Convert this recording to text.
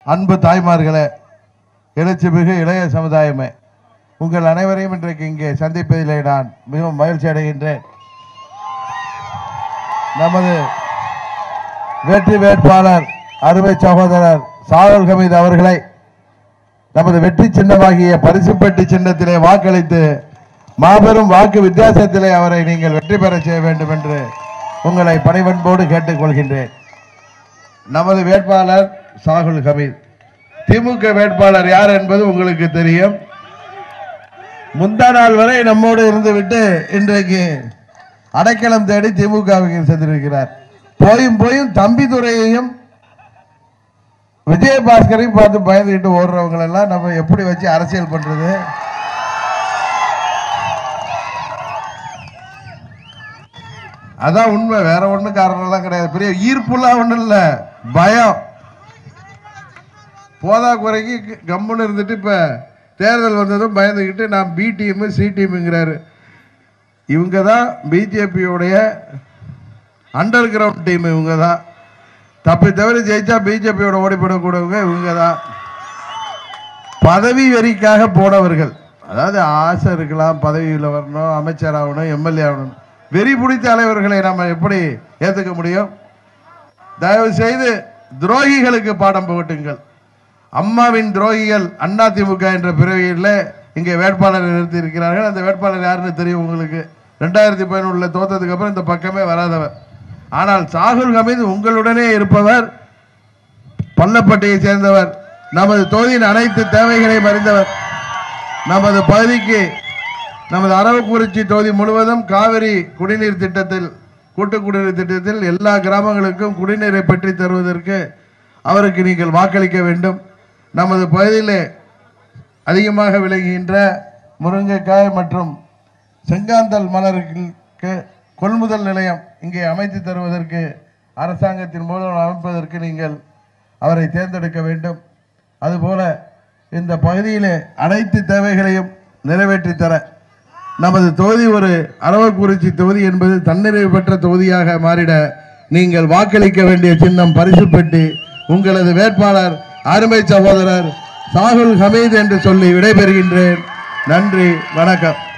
அன்பு தாய்மார்களே எழுச்சிமிகு இளைய சமுதாயமே உங்கள் அனைவரையும் இன்றைக்கு இங்கே சந்திப்பதிலே நான் மிகவும் மகிழ்ச்சி அடைகின்றேன் நமது வெற்றி வேட்பாளர் அருமை சகோதரர் சாகுல் ஹமீது அவர்களை நமது வெற்றி சின்னமாகிய பரிசுப்பட்டி சின்னத்திலே வாக்களித்து மாபெரும் வாக்கு வித்தியாசத்திலே அவரை நீங்கள் வெற்றி பெற செய்ய வேண்டும் என்று உங்களை பணிவன்போடு கேட்டுக்கொள்கின்றேன் நமது வேட்பாளர் சாகுல் ஹமீத் திமுக வேட்பாளர் யார் என்பது உங்களுக்கு தெரியும் முந்தா நாள் வரை நம்மோடு இருந்துவிட்டு இன்றைக்கு அடைக்கலம் தேடி திமுகவுக்கு சென்றிருக்கிறார் போயும் போயும் தம்பிதுரையையும் விஜயபாஸ்கரையும் பார்த்து பயந்துகிட்டு ஓடுறவங்க எல்லாம் நம்ம எப்படி வச்சு அரசியல் பண்றது அதான் உண்மை வேற ஒண்ணும் காரணம் எல்லாம் கிடையாது பெரிய ஈர்ப்புலாம் ஒண்ணும் இல்ல பயம் போதா குறைக்கு கம்முன்னு இருந்துட்டு இப்ப தேர்தல் வந்ததும் பயந்துக்கிட்டு நான் பி டீம் சி டீமுங்கிறாரு இவங்க தான் பிஜேபியோடைய அண்டர் கிரவுண்ட் டீம் இவங்க தான் தப்பி தவிர ஜெயிச்சா பிஜேபியோட ஓடிப்படக்கூடியவங்க இவங்க தான் பதவி வெறிக்காக போனவர்கள் அதாவது ஆசை இருக்கலாம் பதவியில் வரணும் அமைச்சர் ஆகணும் எம்எல்ஏ ஆகணும் வெறி பிடித்த தலைவர்களை நம்ம எப்படி ஏற்றுக்க முடியும் தயவு செய்து துரோகிகளுக்கு பாடம் புகட்டுங்கள் அம்மாவின் துரோகிகள் அதிமுக என்ற பிறவியில் இங்கே வேட்பாளரை நிறுத்தி இருக்கிறார்கள் அந்த வேட்பாளர் யாருன்னு தெரியும் உங்களுக்கு ரெண்டாயிரத்தி பதினொன்றில் தோத்ததுக்கு அப்புறம் இந்த பக்கமே வராதவர் ஆனால் சாகுல் ஹமீது உங்களுடனே இருப்பவர் பள்ளப்பட்டியை சேர்ந்தவர் நமது தொகுதியின் அனைத்து தேவைகளையும் அறிந்தவர் நமது பகுதிக்கு நமது அரவக்குறிச்சி தொகுதி முழுவதும் காவிரி குடிநீர் திட்டத்தில் கூட்டு குடிநீர் திட்டத்தில் எல்லா கிராமங்களுக்கும் குடிநீரை பெற்றுத் தருவதற்கு அவருக்கு நீங்கள் வாக்களிக்க வேண்டும் நமது பகுதியிலே அதிகமாக விளைகின்ற முருங்கைக்காய் மற்றும் செங்காந்தல் மலருக்கு கொள்முதல் நிலையம் இங்கே அமைத்து தருவதற்கு அரசாங்கத்தின் மூலம் அமைப்பதற்கு நீங்கள் அவரை தேர்ந்தெடுக்க வேண்டும் அதுபோல இந்த பகுதியிலே அனைத்து தேவைகளையும் நிறைவேற்றி தர நமது தொகுதி ஒரு அரவக்குறிச்சி தொகுதி என்பது தன்னிறைவு பெற்ற தொகுதியாக மாறிட நீங்கள் வாக்களிக்க வேண்டிய சின்னம் பரிசு பெட்டி உங்களது வேட்பாளர் அருமை சகோதரர் சாகுல் ஹமீத் என்று சொல்லி விடைபெறுகின்றேன் நன்றி வணக்கம்